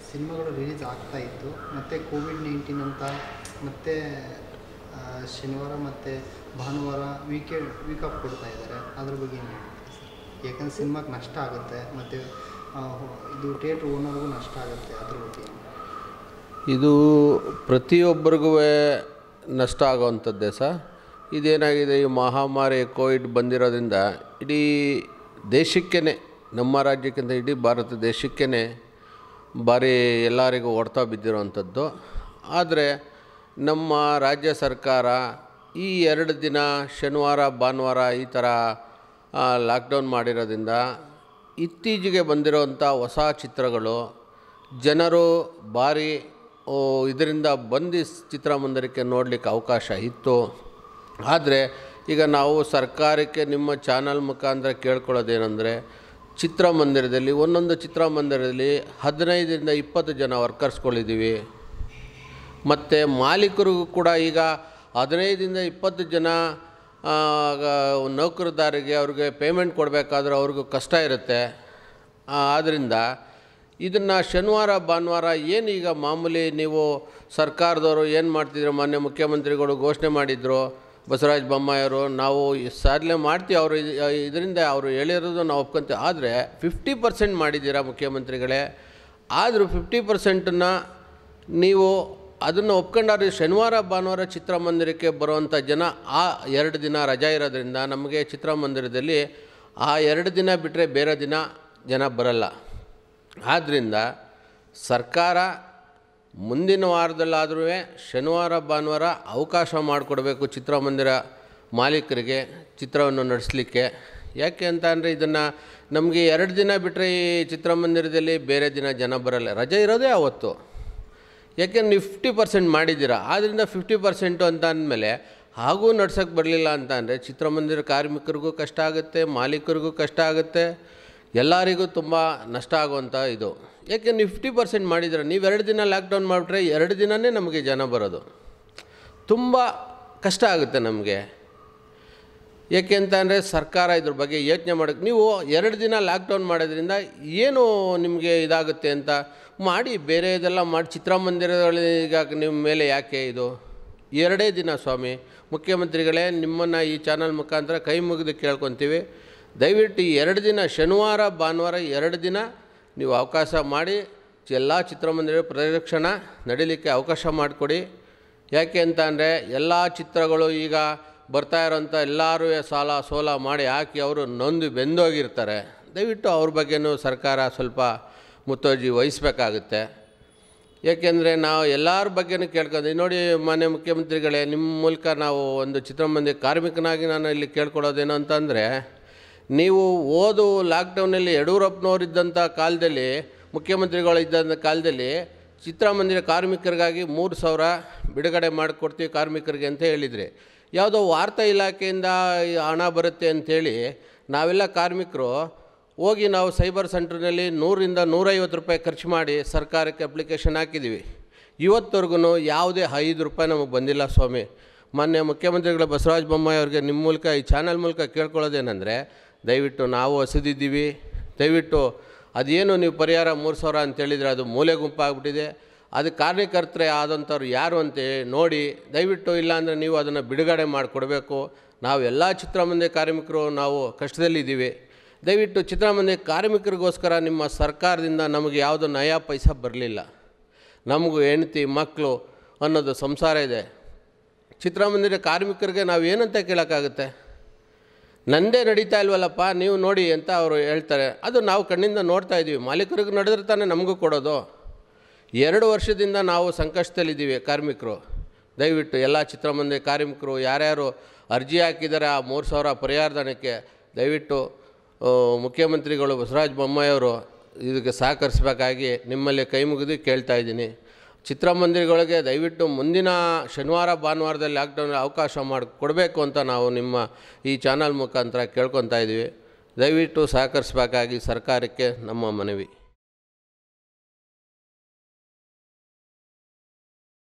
ಸಿನಿಮಾಗಳು ರಿಲೀಸ್ ಆಗ್ತಾ ಇತ್ತು ಮತ್ತು ಕೋವಿಡ್ ನೈನ್ಟೀನ್ ಅಂತ ಮತ್ತು ಶನಿವಾರ ಮತ್ತು ಭಾನುವಾರ ವೀಕೆಂಡ್ ವೀಕ್ ಆಫ್ ಕೊಡ್ತಾ ಇದ್ದಾರೆ ಅದ್ರ ಬಗ್ಗೆ ಏನು ಹೇಳ್ತೀರಾ ಸರ್ ಯಾಕಂದ್ರೆ ಸಿನಿಮಾಗೆ ನಷ್ಟ ಆಗುತ್ತೆ ಮತ್ತು ಇದು ಥಿಯೇಟ್ರ್ ಓನರ್ಗೂ ನಷ್ಟ ಆಗುತ್ತೆ ಅದ್ರ ಬಗ್ಗೆ ಏನು ಇದು ಪ್ರತಿಯೊಬ್ಬರಿಗೂ ನಷ್ಟ ಆಗೋವಂಥದ್ದೇ ಸರ್ ಇದೇನಾಗಿದೆ ಈ ಮಹಾಮಾರಿ ಕೋವಿಡ್ ಬಂದಿರೋದ್ರಿಂದ ಇಡೀ ದೇಶಕ್ಕೇ ನಮ್ಮ ರಾಜ್ಯಕ್ಕಿಂತ ಇಡೀ ಭಾರತ ದೇಶಕ್ಕೇ ಭಾರಿ ಎಲ್ಲರಿಗೂ ಹೊಡ್ತಾ ಬಿದ್ದಿರೋವಂಥದ್ದು ಆದರೆ ನಮ್ಮ ರಾಜ್ಯ ಸರ್ಕಾರ ಈ ಎರಡು ದಿನ ಶನಿವಾರ ಭಾನುವಾರ ಈ ಥರ ಲಾಕ್ಡೌನ್ ಮಾಡಿರೋದ್ರಿಂದ ಇತ್ತೀಚೆಗೆ ಬಂದಿರೋವಂಥ ಹೊಸ ಚಿತ್ರಗಳು ಜನರು ಭಾರಿ ಓ, ಇದರಿಂದ ಬಂದು ಚಿತ್ರಮಂದಿರಕ್ಕೆ ನೋಡಲಿಕ್ಕೆ ಅವಕಾಶ ಇತ್ತು ಆದರೆ ಈಗ ನಾವು ಸರ್ಕಾರಕ್ಕೆ ನಿಮ್ಮ ಚಾನಲ್ ಮುಖಾಂತರ ಕೇಳ್ಕೊಳ್ಳೋದೇನೆಂದರೆ ಚಿತ್ರಮಂದಿರದಲ್ಲಿ ಒಂದೊಂದು ಚಿತ್ರಮಂದಿರದಲ್ಲಿ ಹದಿನೈದರಿಂದ ಇಪ್ಪತ್ತು ಜನ ವರ್ಕರ್ಸ್ಗಳಿದ್ದೀವಿ ಮತ್ತು ಮಾಲೀಕರಿಗೂ ಕೂಡ ಈಗ ಹದಿನೈದರಿಂದ ಇಪ್ಪತ್ತು ಜನ ಆ, ಗ- ನೌಕರದಾರರಿಗೆ ಅವ್ರಿಗೆ ಪೇಮೆಂಟ್ ಕೊಡಬೇಕಾದ್ರೆ ಅವ್ರಿಗೂ ಕಷ್ಟ ಇರುತ್ತೆ ಆದ್ದರಿಂದ ಇದನ್ನು ಶನಿವಾರ ಭಾನುವಾರ ಏನು ಈಗ ಮಾಮೂಲಿ ನೀವು ಸರ್ಕಾರದವರು ಏನು ಮಾಡ್ತಿದ್ರು ಮಾನ್ಯ ಮುಖ್ಯಮಂತ್ರಿಗಳು ಘೋಷಣೆ ಮಾಡಿದ್ರು ಬಸವರಾಜ ಬೊಮ್ಮಾಯಿಯವರು ನಾವು ಸಾಧನೆ ಮಾಡ್ತೀವಿ ಅವರು ಇದರಿಂದ ಅವರು ಹೇಳಿರೋದು ನಾವು ಒಪ್ಕೊಂತೀವಿ ಆದರೆ ಫಿಫ್ಟಿ ಪರ್ಸೆಂಟ್ ಮಾಡಿದ್ದೀರಾ ಮುಖ್ಯಮಂತ್ರಿಗಳೇ ಆದರೂ ಫಿಫ್ಟಿ ಪರ್ಸೆಂಟನ್ನು ನೀವು ಅದನ್ನು ಒಪ್ಕೊಂಡಾದ್ರೆ ಶನಿವಾರ ಭಾನುವಾರ ಚಿತ್ರಮಂದಿರಕ್ಕೆ ಬರುವಂಥ ಜನ ಆ ಎರಡು ದಿನ ರಜಾ ಇರೋದ್ರಿಂದ ನಮಗೆ ಚಿತ್ರಮಂದಿರದಲ್ಲಿ ಆ ಎರಡು ದಿನ ಬಿಟ್ಟರೆ ಬೇರೆ ದಿನ ಜನ ಬರಲ್ಲ ಆದ್ದರಿಂದ ಸರ್ಕಾರ ಮುಂದಿನ ವಾರದಲ್ಲಾದ್ರೂ ಶನಿವಾರ ಭಾನುವಾರ ಅವಕಾಶ ಮಾಡಿಕೊಡ್ಬೇಕು ಚಿತ್ರಮಂದಿರ ಮಾಲೀಕರಿಗೆ ಚಿತ್ರವನ್ನು ನಡೆಸಲಿಕ್ಕೆ ಯಾಕೆ ಅಂತ ಅಂದರೆ ಇದನ್ನು ನಮಗೆ ಎರಡು ದಿನ ಬಿಟ್ಟರೆ ಈ ಚಿತ್ರಮಂದಿರದಲ್ಲಿ ಬೇರೆ ದಿನ ಜನ ಬರಲ್ಲ ರಜೆ ಇರೋದೇ ಆವತ್ತು ಯಾಕೆಂದ್ರೆ ನೀವು ಫಿಫ್ಟಿ ಪರ್ಸೆಂಟ್ ಮಾಡಿದ್ದೀರಾ ಆದ್ದರಿಂದ ಫಿಫ್ಟಿ ಪರ್ಸೆಂಟು ಅಂತ ಅಂದಮೇಲೆ ಹಾಗೂ ನಡ್ಸೋಕ್ಕೆ ಬರಲಿಲ್ಲ ಅಂತ ಅಂದರೆ ಚಿತ್ರಮಂದಿರ ಕಾರ್ಮಿಕರಿಗೂ ಕಷ್ಟ ಆಗುತ್ತೆ ಮಾಲೀಕರಿಗೂ ಕಷ್ಟ ಆಗುತ್ತೆ ಎಲ್ಲರಿಗೂ ತುಂಬ ನಷ್ಟ ಆಗುವಂಥ ಇದು ಯಾಕೆ ನೀವು ಫಿಫ್ಟಿ ಪರ್ಸೆಂಟ್ ಮಾಡಿದ್ದೀರ ನೀವು ಎರಡು ದಿನ ಲಾಕ್ಡೌನ್ ಮಾಡಿಬಿಟ್ರೆ ಎರಡು ದಿನವೇ ನಮಗೆ ಜನ ಬರೋದು ತುಂಬ ಕಷ್ಟ ಆಗುತ್ತೆ ನಮಗೆ ಏಕೆ ಅಂತ ಅಂದರೆ ಸರ್ಕಾರ ಇದ್ರ ಬಗ್ಗೆ ಯೋಚನೆ ಮಾಡೋಕ್ಕೆ ನೀವು ಎರಡು ದಿನ ಲಾಕ್ಡೌನ್ ಮಾಡೋದ್ರಿಂದ ಏನು ನಿಮಗೆ ಇದಾಗುತ್ತೆ ಅಂತ ಮಾಡಿ ಬೇರೆ ಇದೆಲ್ಲ ಮಾಡಿ ಚಿತ್ರಮಂದಿರಗಳಿಗೆ ನಿಮ್ಮ ಮೇಲೆ ಯಾಕೆ ಇದು ಎರಡೇ ದಿನ ಸ್ವಾಮಿ ಮುಖ್ಯಮಂತ್ರಿಗಳೇ ನಿಮ್ಮನ್ನು ಈ ಚಾನಲ್ ಮುಖಾಂತರ ಕೈ ಮುಗಿದು ಕೇಳ್ಕೊತೀವಿ ದಯವಿಟ್ಟು ಈ ಎರಡು ದಿನ ಶನಿವಾರ ಭಾನುವಾರ ಎರಡು ದಿನ ನೀವು ಅವಕಾಶ ಮಾಡಿ ಎಲ್ಲ ಚಿತ್ರಮಂದಿರ ಪ್ರದಕ್ಷಿಣ ನಡೀಲಿಕ್ಕೆ ಅವಕಾಶ ಮಾಡಿಕೊಡಿ ಯಾಕೆ ಅಂತ ಅಂದರೆ ಎಲ್ಲ ಚಿತ್ರಗಳು ಈಗ ಬರ್ತಾ ಇರೋಂಥ ಎಲ್ಲರೂ ಸಾಲ ಸೋಲ ಮಾಡಿ ಹಾಕಿ ಅವರು ನೊಂದು ಬೆಂದೋಗಿರ್ತಾರೆ ದಯವಿಟ್ಟು ಅವ್ರ ಬಗ್ಗೆನೂ ಸರ್ಕಾರ ಸ್ವಲ್ಪ ಮುತುವರ್ಜಿ ವಹಿಸ್ಬೇಕಾಗುತ್ತೆ ಏಕೆಂದರೆ ನಾವು ಎಲ್ಲರ ಬಗ್ಗೆನೂ ಕೇಳ್ಕೊಂಡು ನೋಡಿ ಮಾನ್ಯ ಮುಖ್ಯಮಂತ್ರಿಗಳೇ ನಿಮ್ಮ ಮೂಲಕ ನಾವು ಒಂದು ಚಿತ್ರಮಂದಿರ ಕಾರ್ಮಿಕನಾಗಿ ನಾನು ಇಲ್ಲಿ ಕೇಳ್ಕೊಳ್ಳೋದೇನು ಅಂತಂದರೆ ನೀವು ಓದು ಲಾಕ್ಡೌನಲ್ಲಿ ಯಡಿಯೂರಪ್ಪನವ್ರು ಇದ್ದಂಥ ಕಾಲದಲ್ಲಿ ಮುಖ್ಯಮಂತ್ರಿಗಳು ಇದ್ದಂಥ ಕಾಲದಲ್ಲಿ ಚಿತ್ರಮಂದಿರ ಕಾರ್ಮಿಕರಿಗಾಗಿ ಮೂರು ಸಾವಿರ ಬಿಡುಗಡೆ ಮಾಡಿಕೊಡ್ತೀವಿ ಕಾರ್ಮಿಕರಿಗೆ ಅಂತ ಹೇಳಿದ್ರಿ ಯಾವುದೋ ವಾರ್ತಾ ಇಲಾಖೆಯಿಂದ ಈ ಹಣ ಬರುತ್ತೆ ಅಂಥೇಳಿ ನಾವೆಲ್ಲ ಕಾರ್ಮಿಕರು ಹೋಗಿ ನಾವು ಸೈಬರ್ ಸೆಂಟ್ರ್ನಲ್ಲಿ ನೂರಿಂದ ನೂರೈವತ್ತು ರೂಪಾಯಿ ಖರ್ಚು ಮಾಡಿ ಸರ್ಕಾರಕ್ಕೆ ಅಪ್ಲಿಕೇಶನ್ ಹಾಕಿದ್ದೀವಿ ಇವತ್ತವರೆಗೂ ಯಾವುದೇ ಐದು ರೂಪಾಯಿ ನಮಗೆ ಬಂದಿಲ್ಲ ಸ್ವಾಮಿ ಮಾನ್ಯ ಮುಖ್ಯಮಂತ್ರಿಗಳ ಬಸವರಾಜ ಬೊಮ್ಮಾಯಿ ಅವ್ರಿಗೆ ನಿಮ್ಮ ಮೂಲಕ ಈ ಚಾನಲ್ ಮೂಲಕ ಕೇಳ್ಕೊಳ್ಳೋದೇನೆಂದರೆ ದಯವಿಟ್ಟು ನಾವು ಹಸಿದಿದ್ದೀವಿ ದಯವಿಟ್ಟು ಅದೇನು ನೀವು ಪರಿಹಾರ ಮೂರು ಸಾವಿರ ಅಂತೇಳಿದರೆ ಅದು ಮೂಲೆ ಗುಂಪಾಗ್ಬಿಟ್ಟಿದೆ ಅದಕ್ಕೆ ಕಾರಣಕರ್ತರೇ ಆದಂಥವ್ರು ಯಾರು ಅಂತ ನೋಡಿ ದಯವಿಟ್ಟು ಇಲ್ಲಾಂದರೆ ನೀವು ಅದನ್ನು ಬಿಡುಗಡೆ ಮಾಡಿಕೊಡ್ಬೇಕು ನಾವು ಎಲ್ಲ ಚಿತ್ರಮಂದಿರ ಕಾರ್ಮಿಕರು ನಾವು ಕಷ್ಟದಲ್ಲಿದ್ದೀವಿ ದಯವಿಟ್ಟು ಚಿತ್ರಮಂದಿರ ಕಾರ್ಮಿಕರಿಗೋಸ್ಕರ ನಿಮ್ಮ ಸರ್ಕಾರದಿಂದ ನಮಗೆ ಯಾವುದೋ ನಯಾ ಪೈಸಾ ಬರಲಿಲ್ಲ ನಮಗೂ ಹೆಂಡ್ತಿ ಮಕ್ಕಳು ಅನ್ನೋದು ಸಂಸಾರ ಇದೆ ಚಿತ್ರಮಂದಿರ ಕಾರ್ಮಿಕರಿಗೆ ನಾವು ಏನಂತ ಕೇಳೋಕ್ಕಾಗುತ್ತೆ ನಂದೇ ನಡೀತಾ ಇಲ್ವಲ್ಲಪ್ಪ ನೀವು ನೋಡಿ ಅಂತ ಅವರು ಹೇಳ್ತಾರೆ ಅದು ನಾವು ಕಣ್ಣಿಂದ ನೋಡ್ತಾ ಇದ್ದೀವಿ ಮಾಲೀಕರಿಗೆ ನಡೆದ್ರೆ ತಾನೇ ನಮಗೂ ಕೊಡೋದು ಎರಡು ವರ್ಷದಿಂದ ನಾವು ಸಂಕಷ್ಟದಲ್ಲಿದ್ದೀವಿ ಕಾರ್ಮಿಕರು ದಯವಿಟ್ಟು ಎಲ್ಲ ಚಿತ್ರಮಂದಿರ ಕಾರ್ಮಿಕರು ಯಾರ್ಯಾರು ಅರ್ಜಿ ಹಾಕಿದ್ದಾರೆ ಆ ಮೂರು ಸಾವಿರ ಪರಿಹಾರಧನಕ್ಕೆ ದಯವಿಟ್ಟು ಆ, ಮುಖ್ಯಮಂತ್ರಿಗಳು ಬಸವರಾಜ ಬೊಮ್ಮಾಯಿಯವರು ಇದಕ್ಕೆ ಸಹಕರಿಸಬೇಕಾಗಿ ನಿಮ್ಮಲ್ಲಿ ಕೈ ಮುಗಿದು ಕೇಳ್ತಾ ಇದ್ದೀನಿ ಚಿತ್ರಮಂದಿರಗಳಿಗೆ ದಯವಿಟ್ಟು ಮುಂದಿನ ಶನಿವಾರ ಭಾನುವಾರದಲ್ಲಿ ಲಾಕ್ಡೌನ್ ಅವಕಾಶ ಮಾಡಿ ಕೊಡಬೇಕು ಅಂತ ನಾವು ನಿಮ್ಮ ಈ ಚಾನಲ್ ಮುಖಾಂತರ ಕೇಳ್ಕೊತಾ ಇದ್ದೀವಿ ದಯವಿಟ್ಟು ಸಹಕರಿಸಬೇಕಾಗಿ ಸರ್ಕಾರಕ್ಕೆ ನಮ್ಮ ಮನವಿ